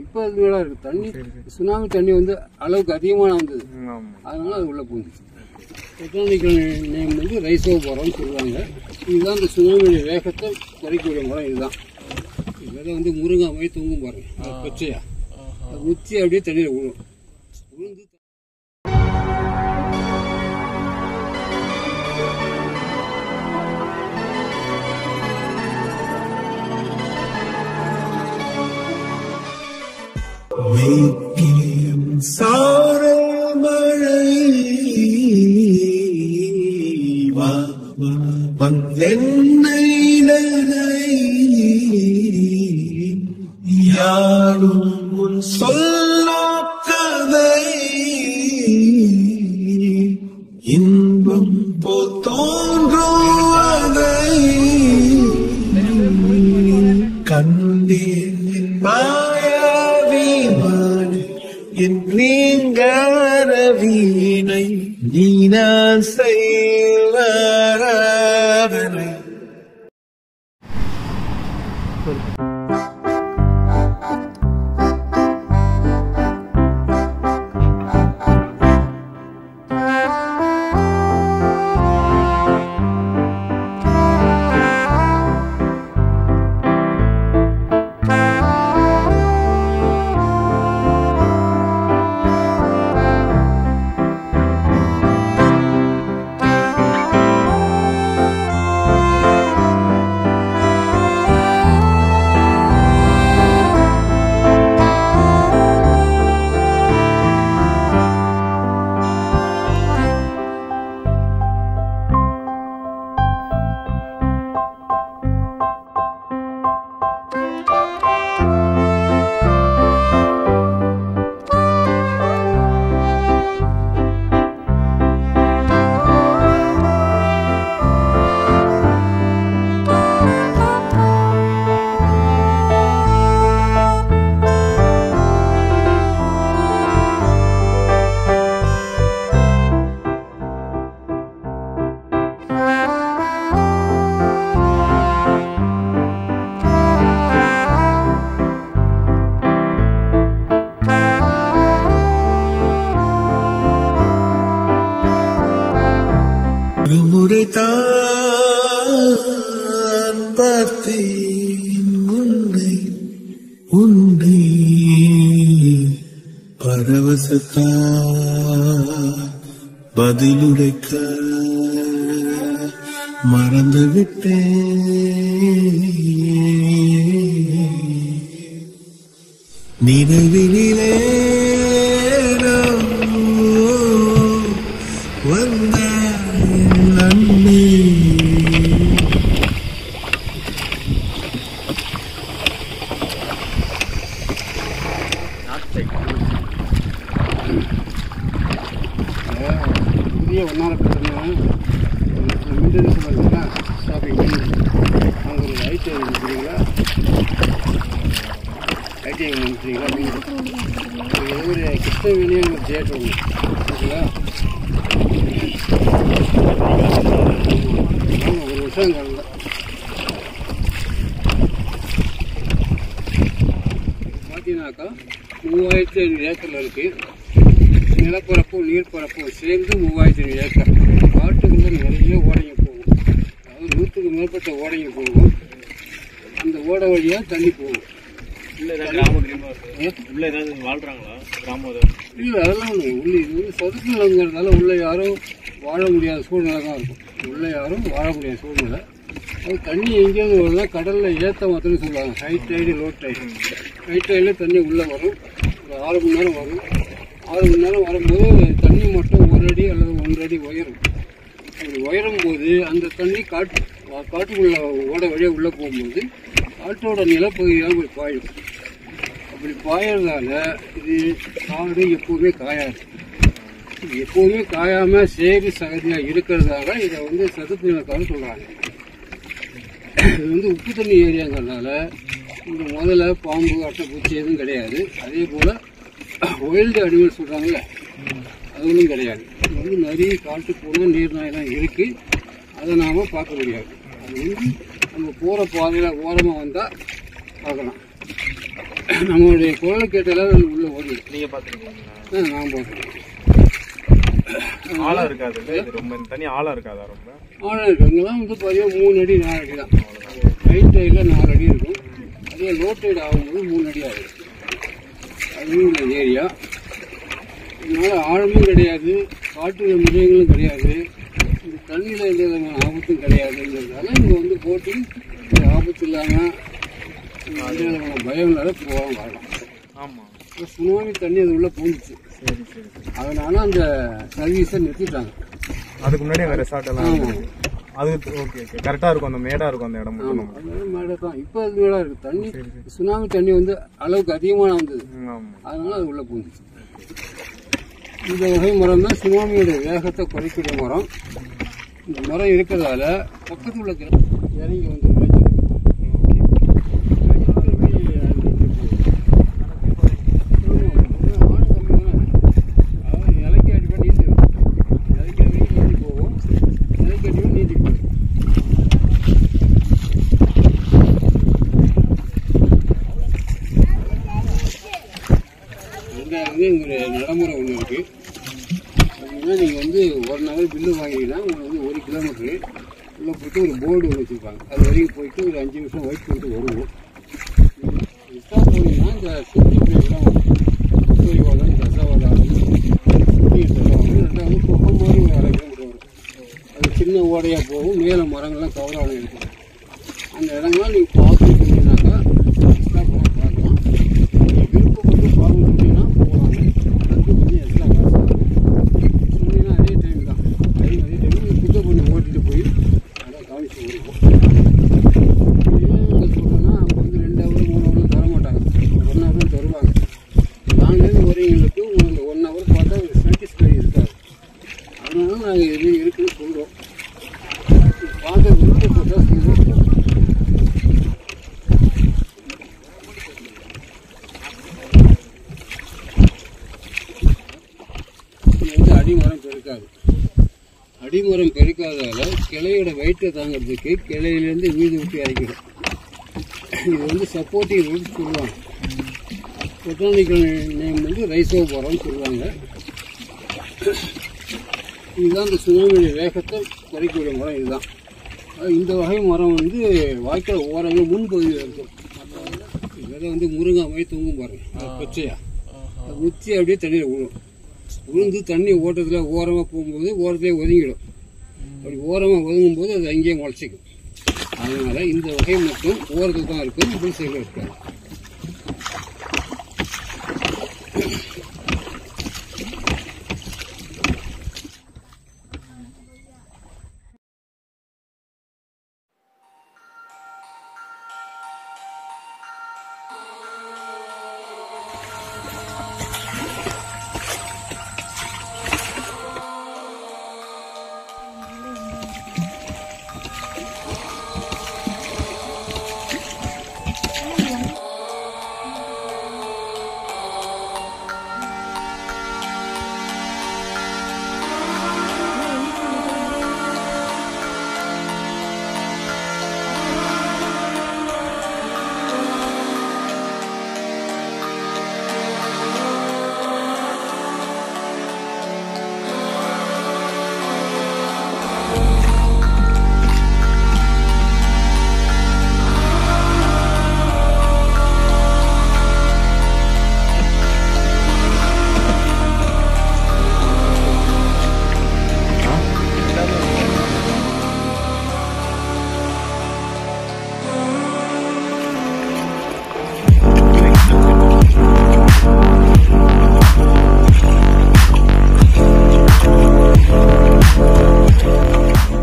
இப்போ அது நல்லா இருக்கு தண்ணி சுனாமி தண்ணி வந்து அளவுக்கு அதிகமான வந்தது ம், ஆமா அதனால அது உள்ள போகுது பொட்டானிக்கல் நேம் வந்து ரைசோ மரம்னு சொல்லுவாங்க இதுதான் இந்த சுனாமியோட வேகத்தை குறைக்கக்கூடிய மரம் இதுதான் விதை வந்து முருங்கை மாதிரி தொங்கும் பாருங்க அது பச்சையா அது முத்தி அப்படியே தண்ணியில் விழும் விழுந்து மேற்கிலும் சாரல் மழை வா வா வந்தென்னை நனை யாரும் முன் சொல்லாக்கதை இன்பம் போல் தோன்றுவதை கண்டேன் என் மாயாவிமான் என் நீங்கார வீணை நீ நான் செய்வராதனை ஒரு முறை தான் பார்த்தேன் உன்னை உன்னை பரவசத்தா பதிலுரைக்க மறந்து விட்டேன் நினைவினிலே நான் வந்த நன்மை புதிய ஒன்றால் பார்த்தோம்னா மிண்டனுக்கு பார்த்தீங்கன்னா ஷாப்பிங் அவங்க ஒரு ஐடி இருக்கிறீங்களா ஐடி பண்ணுறீங்களா நீங்கள் ஒரு கிருஷ்ணவேணியே ஒரு தியேட்டர் ஒன்று ஓகேங்களா ஆமாம் ஒரு வருஷம் காலையில் பார்த்தீங்கன்னாக்கா மூவாயிரத்தி ஐநூறு ஏக்கரில் இருக்குது நிலப்பரப்பும் நீர்ப்பரப்பும் சேர்ந்து மூவாயிரத்தி ஐநூறு ஏக்கர் காட்டுக்குள்ளே நிறைய ஓடைங்க போகும் அதாவது நூற்றுக்கு மேற்பட்ட ஓடைங்க போகும் அந்த ஓடை வழியாக தண்ணி போகும் உள்ள ஏதாவது கிராமம் தெரியுமா ஏ? உள்ள ஏதாவது வாழ்றாங்களா கிராமம் ஏதாவது இல்லை அதெல்லாம் ஒன்று உள்ள இது வந்து சதுப்பு நிலங்கிறதுனால உள்ள யாரும் வாழ முடியாத சூழ்நிலை தான் இருக்கும் உள்ள யாரும் வாழ முடியாத சூழ்நிலை அது தண்ணி எங்கேயாவது வருதுன்னா கடலில் ஏற்ற மாத்திரம் சொல்லுவாங்க high tide low tide high டைடில் தண்ணி உள்ளே வரும் ஒரு ஆறு மணி நேரம் வரும் ஆறு மணி நேரம் வரும்போது தண்ணி மட்டும் ஒரு அடி அல்லது ஒன்றரை அடி உயரும் அப்படி உயரும் போது அந்த தண்ணி காட்டு வா- காட்டுக்குள்ள ஓட வழியாக உள்ளே போகும்போது காட்டோட நிலப்பகுதியாக போய் பாயும் அப்படி பாயறதால இது காடு எப்பவுமே காயாது இது எப்பவுமே காயாம சேரி சகதியா இருக்கிறதால இதை வந்து சதுப்பு நிலக்காடு சொல்றாங்க இது வந்து உப்பு தண்ணி ஏரியாங்கிறதுனால இங்க முதல்ல பாம்பு அட்டைப்பூச்சி எதுவும் கிடையாது அதே போல ஒயில்டு அனிமல் சொல்றாங்கல்ல அதுவும் கிடையாது இது வந்து நிறைய காட்டு பூனை நீர்நாயெல்லாம் இருக்கு அதை நாம பார்க்க முடியாது அது வந்து நம்ம போற பாதையில ஓரமா வந்தா பார்க்கலாம் நம்மளுடைய குரலை கேட்டாலே அது உள்ள ஓடிடும் நீங்க பாத்துருக்கீங்களா ஆ, நான் போடுறேன் ஆழம் இருக்காது இல்ல இது ரொம்ப தனி ஆழம் இருக்காதா ரொம்ப ஆழம் இருக்கு அங்கெல்லாம் வந்து பார்த்தீங்கன்னா மூணு அடி நாலு அடி தான் ஹைட் டைடில் நாலு அடி இருக்கும் அதே லோ டைட் ஆகும்போது மூணு அடி ஆகும் அதுவும் உள்ள ஏரியா இதனால ஆழமும் கிடையாது காட்டு மிருகங்களும் கிடையாது இந்த தண்ணியில் எந்த விதமான ஆபத்தும் கிடையாதுங்கிறதால இங்கே வந்து போட்டி ஆபத்து இல்லாமல் எந்த விதமான பயம் இல்லாத போகலாம் வரலாம் ஆமா இப்போ சுனாமி தண்ணி அது உள்ளே பூந்துச்சு சரி சரி அதனால அந்த சர்வீஸை நிறுத்திட்டாங்க அதுக்கு முன்னாடி அந்த ரெசார்ட் எல்லாம் ஆமா. இருந்தது. அது ஓகே ஓகே கரெக்டா இருக்கும் அந்த மேடா இருக்கும் அந்த இடம் மட்டும் நம்ம. அதனால மேடை தான் இப்போ அது மேடா இருக்கு தண்ணி சுனாமி தண்ணி வந்து அளவுக்கு அதிகமான வந்தது ம், ஆமா அதனால அது உள்ள பூந்துச்சு இந்த வகை மரம் தான் சுனாமியோட வேகத்தை குறைக்கிற மரம் இந்த மரம் இருக்கிறதால பக்கத்துல உள்ள கிர- இறங்கி வந்து மேய்ச்சல். மேய்ச்சல் போய் அழிஞ்சிட்டு போகுது. ஆமா, ஆழம் கம்மி தானே. அதாவது இலைக்கு அடிப்படை நீந்திடும். இலைக்கு அடிப்படை நீந்தி போகும். இலைக்கு அடிப்படை நீந்தி போகும். ரெண்டாவது இங்கே ஒரு நடைமுறை ஒன்று இருக்கு அப்படின்னா நீங்கள் வந்து ஒரு நகர் பில்லு வாங்கினீங்கன்னா உங்களுக்கு வந்து ஒரு கிலோமீட்டரு உள்ளே போயிட்டு ஒரு போர்டு ஒன்று வச்சுருப்பாங்க அது வரைக்கும் போயிட்டு ஒரு அஞ்சு நிமிஷம் வெயிட் பண்ணிட்டு வருவோம் எக்ஸ்ட்ரா போனீங்கன்னா இந்த சுற்றி பிளேஸ்லாம் வரும் சூரியவாதம் தசவாதாரம் சுற்றி தசவாதம் ரெண்டாவது குப்பம் மாதிரி ஒரு அரை கிலோமீட்டர் வரும் அது சின்ன ஓடையாக போகும் மேலே மரங்கள்லாம் கவர் ஆகணும் இருக்கும் அந்த இடங்கள்லாம் நீங்கள் பார்க்கணும் சொன்னீங்கன்னாக்கா எக்ஸ்ட்ரா போனால் பார்க்கலாம் நீங்கள் விருப்பப்பட்டு பார்க்கணும் சொன்னீங்கன்னா போகலாம் அதுக்கு கொஞ்சம் எக்ஸ்ட்ரா காசு ஆகும். சொன்னீங்கன்னா அதே டைம் தான் டைம் அதே டைம் நீங்கள் பிக்கப் பண்ணி ஓட்டிட்டு போய் அதை கவனிச்சு வருவோம் ஏன் சொல்கிறேன்னா அவங்க வந்து ரெண்டு ஹவர் மூணு ஹவர் தர மாட்டாங்க ஒன் ஹவர் தான் தருவாங்க நாங்கள் வரீங்களுக்கு உங்களுக்கு ஒன் ஹவர் பார்த்தா ஒரு சாட்டிஸ்ஃபை இருக்காது அதனால நாங்கள் இது இருக்குன்னு சொல்கிறோம் பார்க்க விருப்பப்பட்டா சொல்லுவோம் இது வந்து அடிமரம் பெருக்காது அடிமரம் பெருக்காதால கிளையோட வெயிட்டை தாங்கிறதுக்கு கிளையிலேருந்து வீடு விட்டு இறக்கிடும் இது வந்து சப்போர்ட்டிவ் ரூட் சொல்லுவாங்க பொட்டானிக்கல் நேம் வந்து ரைசோபோரம்னு சொல்லுவாங்க இதுதான் இந்த சுனாமியுடைய வேகத்தை குறைக்கக்கூடிய மரம் இதுதான் அது இந்த வகை மரம் வந்து வாய்க்கால் ஓரங்கள் முன்பகுதியில் இருக்கும் விதை வந்து முருங்கா மாதிரி தொங்கும் பாருங்க அது பச்சையா அது முத்தி அப்படியே தண்ணியில் விழும் விழுந்து தண்ணி ஓட்டத்தில் ஓரமாக போகும்போது ஓரத்திலே ஒதுங்கிடும் அப்படி ஓரமாக ஒதுங்கும் போது அது அங்கேயே முளைச்சிக்கும் அதனால இந்த வகை மட்டும் ஓரத்தில் தான் இருக்கும் இப்படி சைடில் இருக்காது